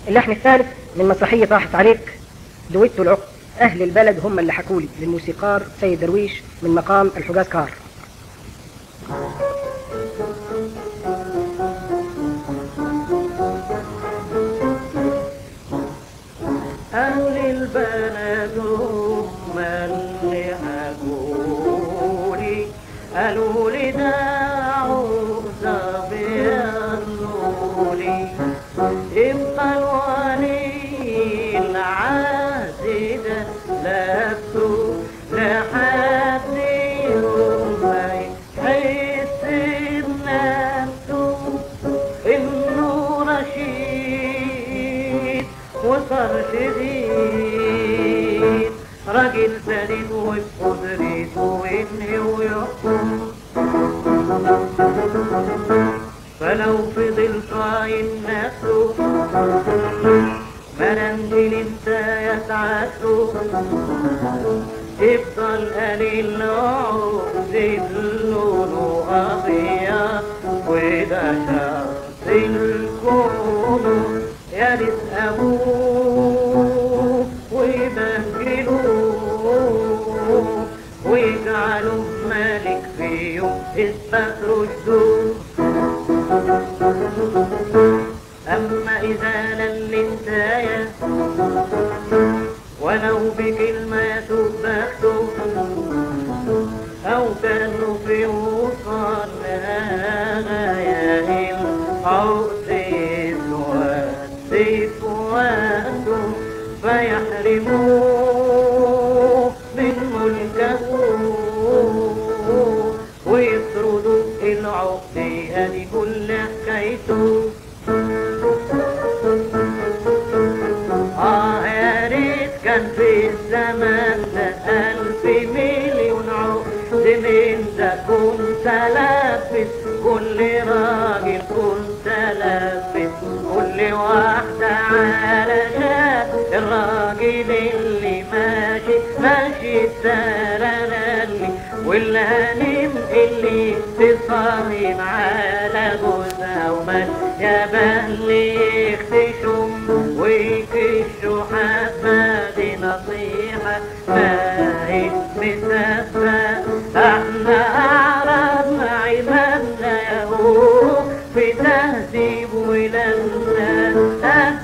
اللحن الثالث من مسرحية راحت عليك دويتو العقد أهل البلد هم اللي حكولي للموسيقار سيد درويش من مقام الحجاز كار أهل البلد هم اللي حكولي قالوا لي دعوا بينولي ابقى الولي العهد ده لابسه لحد يوم ما يحس بنفسه انه رشيد وصار شديد راجل سليم وبقدرته انه ويحكم فلو فضل صايم نفسه منزل انت يسعده يفضل قليل نوعه لونه أبيض وده شخص الكون يرث أبوه ويبهدلوه ويجعلوا ملك في يوم إثبات رشده أما إذا للنسايا ولو بكلمة تبخته أو كانوا في وصال غاية الحوض والسيف وقته فيحرموه من ملكه ويطردوا العقد هذه كل حكايته آه يا ريت كان في الزمن ده ألف مليون عقد من ده كنت لابس كل راجل كنت لابس كل واحدة علشان الراجل اللي ماشي ماشي السرلالي والهانم اللي تصارم على جوزها ومن يا بلي يختشم ويكشوا حبة دي نصيحة فاهم مسافة احنا عربنا عمامنا يهو في تهذيب ولادنا